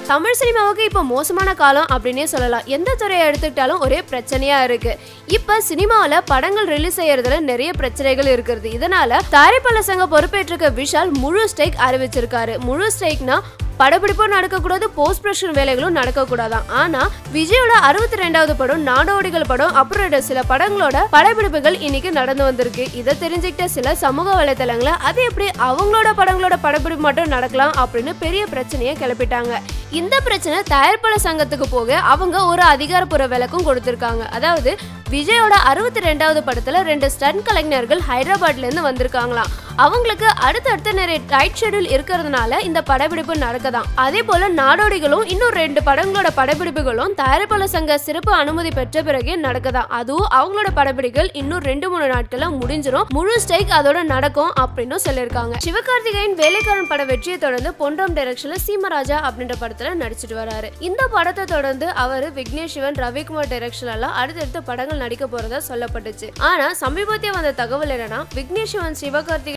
தமிழ் சினிமாவுக்கு இப்போ மோசமான காலம் அப்படின்னே சொல்லலாம் எந்த துறையை எடுத்துக்கிட்டாலும் ஒரே பிரச்சனையா இருக்கு இப்ப சினிமாவில் படங்கள் ரிலீஸ் செய்யறதுல நிறைய பிரச்சனைகள் இருக்கிறது இதனால தயாரிப்பாளர் சங்க பொறுப்பேற்றிருக்க விஷால் முழு ஸ்ட்ரைக் அறிவிச்சிருக்காரு முழு ஸ்ட்ரைக்னா படப்பிடிப்பும் நடக்கக்கூடாது போஸ்ட் ப்ரொடக்ஷன் வேலைகளும் நடக்கக்கூடாதான் ஆனா விஜயோட அறுபத்தி ரெண்டாவது படம் நாடோடிகள் படம் அப்புறம் சில படங்களோட படப்பிடிப்புகள் இன்னைக்கு நடந்து வந்திருக்கு இதை தெரிஞ்சுக்கிட்ட சில சமூக வலைதளங்கள அது எப்படி அவங்களோட படங்களோட படப்பிடிப்பு மட்டும் நடக்கலாம் அப்படின்னு பெரிய பிரச்சனையை கிளப்பிட்டாங்க இந்த பிரச்சனை தயாரிப்பாளர் சங்கத்துக்கு போக அவங்க ஒரு அதிகாரப்பூர்வ விளக்கம் கொடுத்திருக்காங்க அதாவது விஜயோட அறுபத்தி ரெண்டாவது படத்துல ரெண்டு ஸ்டன் கலைஞர்கள் ஹைதராபாத்ல இருந்து வந்திருக்காங்களாம் அவங்களுக்கு அடுத்தடுத்த நிறைய டைட் ஷெட்யூல் இருக்கிறதுனால இந்த படப்பிடிப்பு நடக்கதாம் அதே போல நாடோடிகளும் இன்னும் ரெண்டு படங்களோட படப்பிடிப்புகளும் தயாரிப்பாளர் சங்க சிறப்பு அனுமதி பெற்ற பிறகு நடக்குதாம் அதுவும் அவங்களோட படப்பிடிப்புகள் இன்னும் ரெண்டு மூணு நாட்கள்ல முடிஞ்சிரும் முழு ஸ்ட்ரைக் அதோட நடக்கும் அப்படின்னு சொல்லியிருக்காங்க சிவகார்த்திகேயன் வேலைக்காரன் பட வெற்றியை தொடர்ந்து பொன்றாம் டைரக்ஷன்ல சீமராஜா அப்படின்ற படத்துல நடிச்சிட்டு வராரு இந்த படத்தை தொடர்ந்து அவர் விக்னேஷ் சிவன் ரவிக்குமார் டைரக்ஷன் எல்லாம் அடுத்தடுத்த படங்கள் நடிக்க போறதா சொல்லப்பட்டுச்சு ஆனா சமீபத்திய வந்த தகவல் என்னன்னா விக்னேஷ் சிவன் சிவகார்த்திகேயன்